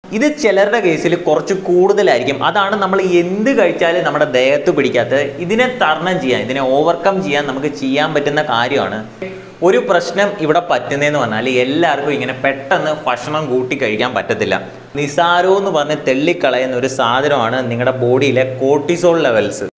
ഇത് ചിലരുടെ കേസിൽ കുറച്ച് കൂടുതലായിരിക്കും അതാണ് നമ്മൾ എന്ത് കഴിച്ചാലും നമ്മുടെ ദേഹത്ത് പിടിക്കാത്തത് ഇതിനെ തരണം ചെയ്യാൻ ഇതിനെ ഓവർകം ചെയ്യാൻ നമുക്ക് ചെയ്യാൻ പറ്റുന്ന കാര്യമാണ് ഒരു പ്രശ്നം ഇവിടെ പറ്റുന്നതെന്ന് പറഞ്ഞാൽ എല്ലാവർക്കും ഇങ്ങനെ പെട്ടെന്ന് ഭക്ഷണം കൂട്ടി കഴിക്കാൻ പറ്റത്തില്ല നിസാരോ എന്ന് പറഞ്ഞ് തെള്ളിക്കളയുന്ന ഒരു സാധനമാണ് നിങ്ങളുടെ ബോഡിയിലെ കോർട്ടിസോൾ ലെവൽസ്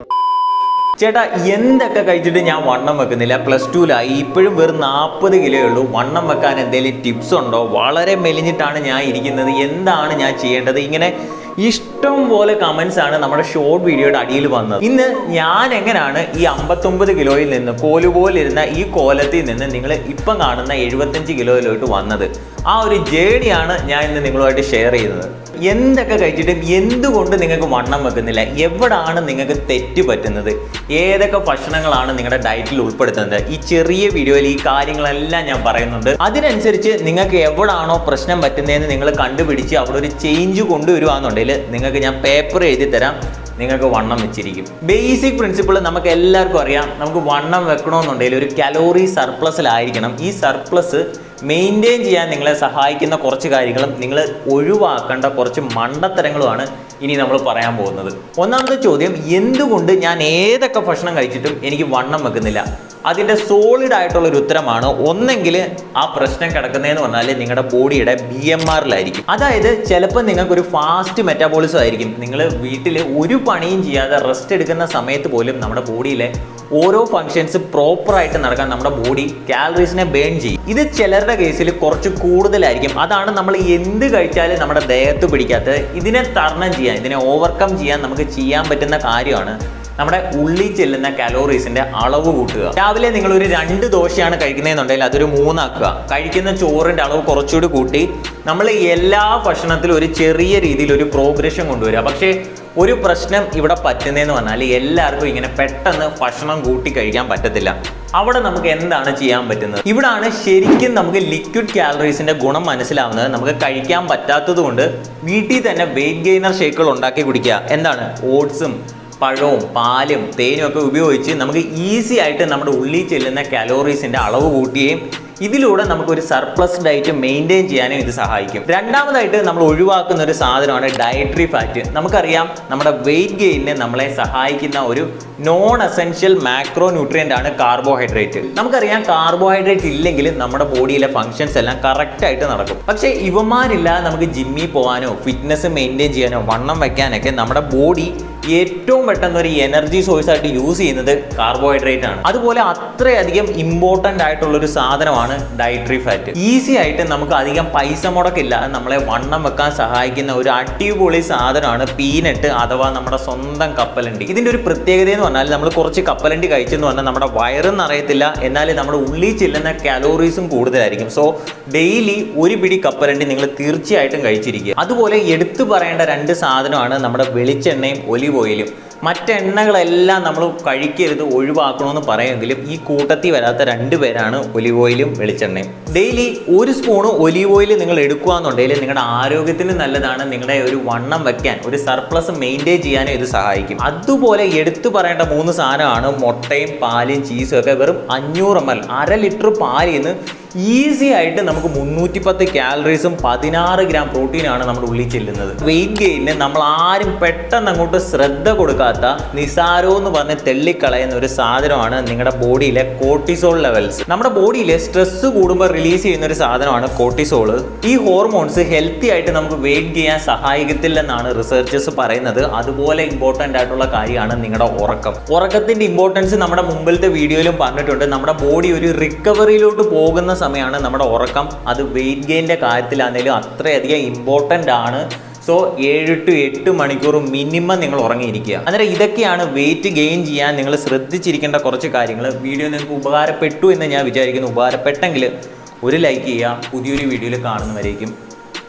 ചേട്ടാ എന്തൊക്കെ കഴിച്ചിട്ട് ഞാൻ വണ്ണം വെക്കുന്നില്ല പ്ലസ് ടുവിലായി ഇപ്പോഴും വെറും നാൽപ്പത് കിലോ ഉള്ളൂ വണ്ണം വെക്കാൻ എന്തെങ്കിലും ടിപ്സ് ഉണ്ടോ വളരെ മെലിഞ്ഞിട്ടാണ് ഞാൻ ഇരിക്കുന്നത് എന്താണ് ഞാൻ ചെയ്യേണ്ടത് ഇങ്ങനെ ഇഷ്ടം പോലെ കമൻസ് ആണ് നമ്മുടെ ഷോർട്ട് വീഡിയോയുടെ അടിയിൽ വന്നത് ഇന്ന് ഞാൻ എങ്ങനെയാണ് ഈ അമ്പത്തൊമ്പത് കിലോയിൽ നിന്ന് കോലുപോലിരുന്ന ഈ കോലത്തിൽ നിന്ന് നിങ്ങൾ ഇപ്പം കാണുന്ന എഴുപത്തഞ്ച് കിലോയിലോട്ട് വന്നത് ആ ഒരു ജേണിയാണ് ഞാൻ ഇന്ന് നിങ്ങളുമായിട്ട് ഷെയർ ചെയ്യുന്നത് എന്തൊക്കെ കഴിച്ചിട്ടും എന്തുകൊണ്ട് നിങ്ങൾക്ക് വണ്ണം വെക്കുന്നില്ല എവിടാണ് നിങ്ങൾക്ക് തെറ്റ് പറ്റുന്നത് ഏതൊക്കെ ഭക്ഷണങ്ങളാണ് നിങ്ങളുടെ ഡയറ്റിൽ ഉൾപ്പെടുത്തുന്നത് ഈ ചെറിയ വീഡിയോയിൽ ഈ കാര്യങ്ങളെല്ലാം ഞാൻ പറയുന്നുണ്ട് അതിനനുസരിച്ച് നിങ്ങൾക്ക് എവിടാണോ പ്രശ്നം പറ്റുന്നതെന്ന് നിങ്ങൾ കണ്ടുപിടിച്ച് അവിടെ ഒരു ചേഞ്ച് കൊണ്ടുവരുവാന്നുണ്ടെങ്കിൽ നിങ്ങൾക്ക് ഞാൻ പേപ്പർ എഴുതി തരാം നിങ്ങൾക്ക് വണ്ണം വെച്ചിരിക്കും ബേസിക് പ്രിൻസിപ്പിൾ നമുക്ക് എല്ലാവർക്കും അറിയാം നമുക്ക് വണ്ണം വെക്കണമെന്നുണ്ടെങ്കിൽ ഒരു കലോറി സർപ്ലസിലായിരിക്കണം ഈ സർപ്ലസ് മെയിൻറ്റെയിൻ ചെയ്യാൻ നിങ്ങളെ സഹായിക്കുന്ന കുറച്ച് കാര്യങ്ങളും നിങ്ങൾ ഒഴിവാക്കേണ്ട കുറച്ച് മണ്ടത്തരങ്ങളുമാണ് ഇനി നമ്മൾ പറയാൻ പോകുന്നത് ഒന്നാമത്തെ ചോദ്യം എന്തുകൊണ്ട് ഞാൻ ഏതൊക്കെ ഭക്ഷണം കഴിച്ചിട്ടും എനിക്ക് വണ്ണം വെക്കുന്നില്ല അതിൻ്റെ സോളിഡ് ആയിട്ടുള്ള ഒരു ഉത്തരമാണ് ഒന്നെങ്കിൽ ആ പ്രശ്നം കിടക്കുന്നതെന്ന് പറഞ്ഞാൽ നിങ്ങളുടെ ബോഡിയുടെ ബി എം ആറിലായിരിക്കും അതായത് ചിലപ്പോൾ നിങ്ങൾക്ക് ഒരു ഫാസ്റ്റ് മെറ്റാബോളിസം ആയിരിക്കും നിങ്ങൾ വീട്ടിൽ ഒരു പണിയും ചെയ്യാതെ റെസ്റ്റ് എടുക്കുന്ന സമയത്ത് പോലും നമ്മുടെ ബോഡിയിലെ ഓരോ ഫങ്ഷൻസ് പ്രോപ്പറായിട്ട് നടക്കാൻ നമ്മുടെ ബോഡി കാലറീസിനെ ബേൺ ചെയ്യും ഇത് ചിലരുടെ കേസിൽ കുറച്ച് കൂടുതലായിരിക്കും അതാണ് നമ്മൾ എന്ത് കഴിച്ചാലും നമ്മുടെ ദേഹത്ത് പിടിക്കാത്തത് ഇതിനെ തരണം ചെയ്യാൻ ഇതിനെ ഓവർകം ചെയ്യാൻ നമുക്ക് ചെയ്യാൻ പറ്റുന്ന കാര്യമാണ് നമ്മുടെ ഉള്ളിൽ ചെല്ലുന്ന കലോറീസിന്റെ അളവ് കൂട്ടുക രാവിലെ നിങ്ങൾ ഒരു രണ്ട് ദോശയാണ് കഴിക്കുന്നതെന്നുണ്ടെങ്കിൽ അതൊരു മൂന്നാക്കുക കഴിക്കുന്ന ചോറിന്റെ അളവ് കുറച്ചുകൂടി കൂട്ടി നമ്മൾ എല്ലാ ഭക്ഷണത്തിലും ഒരു ചെറിയ രീതിയിൽ ഒരു പ്രോഗ്രഷൻ കൊണ്ടുവരിക പക്ഷേ ഒരു പ്രശ്നം ഇവിടെ പറ്റുന്നതെന്ന് പറഞ്ഞാൽ എല്ലാവർക്കും ഇങ്ങനെ പെട്ടെന്ന് ഭക്ഷണം കൂട്ടി കഴിക്കാൻ പറ്റത്തില്ല അവിടെ നമുക്ക് എന്താണ് ചെയ്യാൻ പറ്റുന്നത് ഇവിടാണ് ശരിക്കും നമുക്ക് ലിക്വിഡ് കാലറീസിന്റെ ഗുണം മനസ്സിലാവുന്നത് നമുക്ക് കഴിക്കാൻ പറ്റാത്തത് കൊണ്ട് വീട്ടിൽ തന്നെ വെയിറ്റ് ഗെയിനർ ഷേക്കുകൾ ഉണ്ടാക്കി കുടിക്കുക എന്താണ് ഓട്സും പഴവും പാലും തേനും ഒക്കെ ഉപയോഗിച്ച് നമുക്ക് ഈസി ആയിട്ട് നമ്മുടെ ഉള്ളിൽ ചെല്ലുന്ന കാലോറീസിന്റെ അളവ് കൂട്ടുകയും ഇതിലൂടെ നമുക്കൊരു സർപ്ലസ് ഡയറ്റ് മെയിൻറ്റെയിൻ ചെയ്യാനും ഇത് സഹായിക്കും രണ്ടാമതായിട്ട് നമ്മൾ ഒഴിവാക്കുന്ന ഒരു സാധനമാണ് ഡയറ്ററി ഫാറ്റ് നമുക്കറിയാം നമ്മുടെ വെയിറ്റ് ഗെയിനിനെ നമ്മളെ സഹായിക്കുന്ന ഒരു നോൺ എസെൻഷ്യൽ മാക്രോ ന്യൂട്രിയൻ്റ് ആണ് കാർബോഹൈഡ്രേറ്റ് നമുക്കറിയാം കാർബോഹൈഡ്രേറ്റ് ഇല്ലെങ്കിൽ നമ്മുടെ ബോഡിയിലെ ഫങ്ഷൻസ് എല്ലാം കറക്റ്റ് ആയിട്ട് നടക്കും പക്ഷേ ഇവന്മാരില്ലാതെ നമുക്ക് ജിമ്മിൽ പോകാനോ ഫിറ്റ്നസ് മെയിൻറ്റെയിൻ ചെയ്യാനോ വണ്ണം വെക്കാനൊക്കെ നമ്മുടെ ബോഡി ഏറ്റവും പെട്ടെന്ന് ഒരു എനർജി സോഴ്സ് ആയിട്ട് യൂസ് ചെയ്യുന്നത് കാർബോഹൈഡ്രേറ്റ് ആണ് അതുപോലെ അത്രയധികം ഇമ്പോർട്ടൻ്റ് ആയിട്ടുള്ള ഒരു സാധനമാണ് ഡയറ്ററി ഫാറ്റ് ഈസി ആയിട്ട് നമുക്ക് അധികം പൈസ മുടക്കില്ലാതെ നമ്മളെ വണ്ണം വെക്കാൻ സഹായിക്കുന്ന ഒരു അടിപൊളി സാധനമാണ് പീനട്ട് അഥവാ നമ്മുടെ സ്വന്തം കപ്പലണ്ടി ഇതിൻ്റെ ഒരു പ്രത്യേകത എന്ന് പറഞ്ഞാൽ നമ്മൾ കുറച്ച് കപ്പലണ്ടി കഴിച്ചെന്ന് പറഞ്ഞാൽ നമ്മുടെ വയറെന്ന് അറിയത്തില്ല എന്നാൽ നമ്മുടെ ഉള്ളിൽ ചെല്ലുന്ന കാലോറീസും കൂടുതലായിരിക്കും സോ ഡെയിലി ഒരു പിടി കപ്പലണ്ടി നിങ്ങൾ തീർച്ചയായിട്ടും കഴിച്ചിരിക്കുക അതുപോലെ എടുത്തു പറയേണ്ട രണ്ട് സാധനമാണ് നമ്മുടെ വെളിച്ചെണ്ണയും ഒലിവ് ഓയിലും മറ്റെണ്ണകളെല്ലാം നമ്മൾ കഴിക്കരുത് ഒഴിവാക്കണമെന്ന് പറയുമെങ്കിലും ഈ കൂട്ടത്തിൽ വരാത്ത രണ്ട് പേരാണ് ഒലിവ് ഓയിലും വെളിച്ചെണ്ണയും ഡെയിലി ഒരു സ്പൂണ് ഒലിവ് ഓയിൽ നിങ്ങൾ എടുക്കുകയെന്നുണ്ടെങ്കിൽ നിങ്ങളുടെ ആരോഗ്യത്തിന് നല്ലതാണ് നിങ്ങളുടെ ഒരു വണ്ണം വെക്കാൻ ഒരു സർപ്ലസ് മെയിൻറ്റെയിൻ ചെയ്യാനും ഇത് സഹായിക്കും അതുപോലെ എടുത്തു പറയേണ്ട മൂന്ന് സാധനമാണ് മുട്ടയും പാലും ചീസും ഒക്കെ വെറും അഞ്ഞൂറ് എം എൽ അര ലിറ്റർ പാലിൽ നിന്ന് ഈസി ആയിട്ട് നമുക്ക് മുന്നൂറ്റി പത്ത് കാലറീസും പതിനാറ് ഗ്രാം പ്രോട്ടീനാണ് നമ്മുടെ ഉള്ളിൽ ചെല്ലുന്നത് വെയിറ്റ് ഗെയിനിന് നമ്മൾ ആരും പെട്ടെന്ന് അങ്ങോട്ട് ശ്രദ്ധ കൊടുക്കാത്ത നിസാരോ എന്ന് പറഞ്ഞ് തെള്ളിക്കളയുന്ന ഒരു സാധനമാണ് നിങ്ങളുടെ ബോഡിയിലെ കോർട്ടിസോൾ ലെവൽസ് നമ്മുടെ ബോഡിയിൽ സ്ട്രെസ് കൂടുമ്പോൾ റിലീസ് ചെയ്യുന്ന ഒരു സാധനമാണ് കോർട്ടിസോൾ ഈ ഹോർമോൺസ് ഹെൽത്തി ആയിട്ട് നമുക്ക് വെയിറ്റ് ചെയ്യാൻ സഹായിക്കത്തില്ലെന്നാണ് റിസർച്ചേഴ്സ് പറയുന്നത് അതുപോലെ ഇമ്പോർട്ടൻ്റ് ആയിട്ടുള്ള കാര്യമാണ് നിങ്ങളുടെ ഉറക്കം ഉറക്കത്തിന്റെ ഇമ്പോർട്ടൻസ് നമ്മുടെ മുമ്പിലത്തെ വീഡിയോയിലും പറഞ്ഞിട്ടുണ്ട് നമ്മുടെ ബോഡി ഒരു റിക്കവറിയിലോട്ട് പോകുന്ന സമയമാണ് നമ്മുടെ ഉറക്കം അത് വെയിറ്റ് ഗെയിൻ്റെ കാര്യത്തിലാണെങ്കിലും അത്രയധികം ഇമ്പോർട്ടൻ്റ് ആണ് സോ ഏഴ് ടു എട്ട് മണിക്കൂർ മിനിമം നിങ്ങൾ ഉറങ്ങിയിരിക്കുക അന്നേരം ഇതൊക്കെയാണ് വെയിറ്റ് ഗെയിൻ ചെയ്യാൻ നിങ്ങൾ ശ്രദ്ധിച്ചിരിക്കേണ്ട കുറച്ച് കാര്യങ്ങൾ വീഡിയോ നിങ്ങൾക്ക് ഉപകാരപ്പെട്ടു എന്ന് ഞാൻ വിചാരിക്കുന്നു ഉപകാരപ്പെട്ടെങ്കിൽ ഒരു ലൈക്ക് ചെയ്യുക പുതിയൊരു വീഡിയോയിൽ കാണുന്നവരേക്കും